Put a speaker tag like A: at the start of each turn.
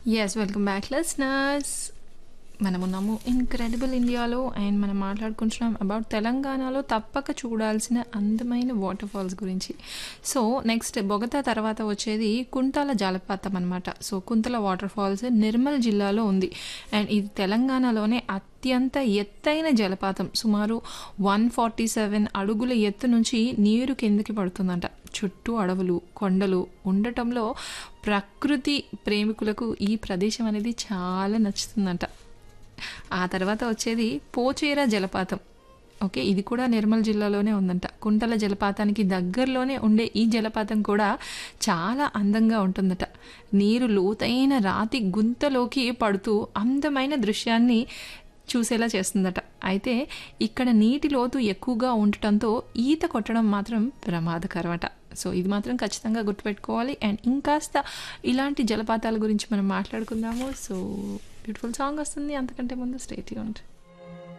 A: yes welcome back listeners మనమున్నాము incredible ఇండియాలో and మనం మాట్లాడుకుంటున్నాం అబౌట్ తెలంగాణలో తప్పక చూడాల్సిన అందమైన వాటర్ ఫాల్స్ గురించి సో నెక్స్ట్ బొగతా తర్వాత వచ్చేది కుంటాల జలపాతం అనమాట so Kuntala waterfalls Nirmal జిల్లాలో ఉంది అండ్ ఇది తెలంగాణలోనే అత్యంత ఎత్తైన జలపాతం సుమారు వన్ ఫార్టీ సెవెన్ అడుగుల ఎత్తు నుంచి నీరు కిందకి పడుతుందంట చుట్టూ అడవులు కొండలు ఉండటంలో ప్రకృతి ప్రేమికులకు ఈ ప్రదేశం అనేది చాలా నచ్చుతుందంట ఆ తర్వాత వచ్చేది పోచేరా జలపాతం ఓకే ఇది కూడా నిర్మల్ జిల్లాలోనే ఉందంట కుంటల జలపాతానికి దగ్గరలోనే ఉండే ఈ జలపాతం కూడా చాలా అందంగా ఉంటుందట నీరు లోతైన రాతి గుంతలోకి పడుతూ అందమైన దృశ్యాన్ని చూసేలా చేస్తుందట అయితే ఇక్కడ నీటి లోతు ఎక్కువగా ఉండటంతో ఈత కొట్టడం మాత్రం ప్రమాదకరమట సో ఇది మాత్రం ఖచ్చితంగా గుర్తుపెట్టుకోవాలి అండ్ ఇంకాస్త ఇలాంటి జలపాతాల గురించి మనం మాట్లాడుకుందాము సో బ్యూటిఫుల్ సాంగ్ వస్తుంది అంతకంటే ముందు స్టేట్ ఉంటుంది